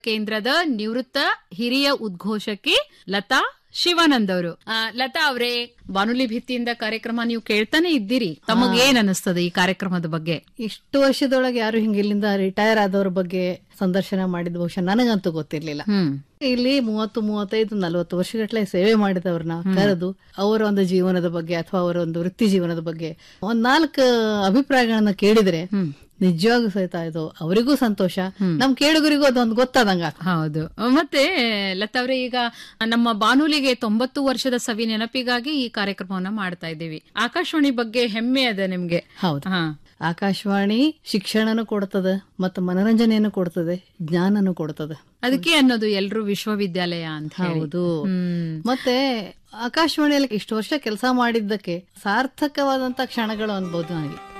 ಕೇಂದ್ರದ ನಿವೃತ್ತ ಹಿರಿಯ ಉದ್ಘೋಷಕಿ ಲತಾ ಶಿವಾನಂದ್ ಅವರು ಆ, ಲತಾ ಅವರೇ ಬಾನುಲಿ ಭಿತ್ತಿಯಿಂದ ಕಾರ್ಯಕ್ರಮ ನೀವು ಕೇಳ್ತಾನೆ ಇದ್ದೀರಿ ತಮಗ್ ಏನ್ ಅನಿಸ್ತದೆ ಈ ಕಾರ್ಯಕ್ರಮದ ಬಗ್ಗೆ ಇಷ್ಟು ವರ್ಷದೊಳಗೆ ಯಾರು ಹಿಂಗೆ ಇಲ್ಲಿಂದ ರಿಟೈರ್ ಆದವ್ರ ಬಗ್ಗೆ ಸಂದರ್ಶನ ಮಾಡಿದ ಬಹುಶಃ ನನಗಂತೂ ಗೊತ್ತಿರ್ಲಿಲ್ಲ ಹ್ಮ್ ಇಲ್ಲಿ ಮೂವತ್ತು ಮೂವತ್ತೈದು ನಲವತ್ತು ವರ್ಷಗಟ್ಟಲೆ ಸೇವೆ ಮಾಡಿದವ್ರನ್ನ ಕರೆದು ಅವರ ಒಂದು ಜೀವನದ ಬಗ್ಗೆ ಅಥವಾ ಅವರ ಒಂದು ವೃತ್ತಿ ಜೀವನದ ಬಗ್ಗೆ ಒಂದ್ ನಾಲ್ಕು ಅಭಿಪ್ರಾಯಗಳನ್ನ ಕೇಳಿದ್ರೆ ನಿಜವಾಗೂ ಸಹಿತ ಇದು ಅವರಿಗೂ ಸಂತೋಷ ನಮ್ ಕೇಳುಗರಿಗೂ ಅದೊಂದು ಗೊತ್ತಾದಂಗ ಹೌದು ಮತ್ತೆ ಲತಾ ಅವರೇ ಈಗ ನಮ್ಮ ಬಾನುಲಿಗೆ ತೊಂಬತ್ತು ವರ್ಷದ ಸವಿ ನೆನಪಿಗಾಗಿ ಈ ಕಾರ್ಯಕ್ರಮವನ್ನ ಮಾಡ್ತಾ ಇದ್ದೀವಿ ಆಕಾಶವಾಣಿ ಬಗ್ಗೆ ಹೆಮ್ಮೆ ಅದ ನಿಮ್ಗೆ ಹೌದು ಹಾ ಆಕಾಶವಾಣಿ ಶಿಕ್ಷಣನು ಕೊಡ್ತದೆ ಮತ್ತು ಮನರಂಜನೆಯನ್ನು ಕೊಡ್ತದೆ ಜ್ಞಾನನು ಕೊಡ್ತದೆ ಅದಕ್ಕೆ ಅನ್ನೋದು ಎಲ್ರು ವಿಶ್ವವಿದ್ಯಾಲಯ ಅಂತ ಹೇಳಿ ಹೌದು ಹ್ಮ್ ಮತ್ತೆ ಆಕಾಶವಾಣಿಯಲ್ಲಿ ಇಷ್ಟು ವರ್ಷ ಕೆಲಸ ಮಾಡಿದ್ದಕ್ಕೆ ಸಾರ್ಥಕವಾದಂತ ಕ್ಷಣಗಳು ಅನ್ಬೋದು ನನಗೆ